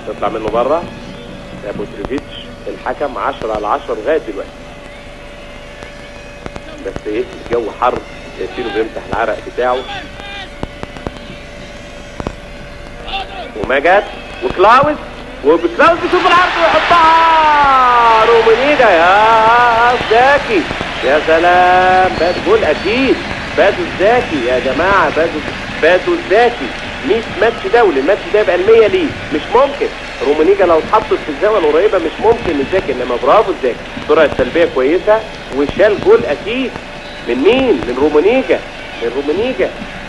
تطلع منه بره يا بوتريفيتش الحكم 10 على 10 لغايه دلوقتي بس ايه الجو حر ياسينو بيمسح العرق بتاعه ومجد وكلاوس وبكلاوس بيشوف العرض ويحطها رومينيجا يا زكي يا سلام باد جول اكيد بادو الزاكي يا جماعه بادو بادو الزاكي 100 ماتش دولي الماتش ده يبقى ال 100 ليه مش ممكن رومانيجا لو اتحطت في الزاويه القريبه مش ممكن الزاكي انما برافو الزاكي السرعه السلبيه كويسه وشال جول اكيد من مين؟ من رومانيجا من رومانيجا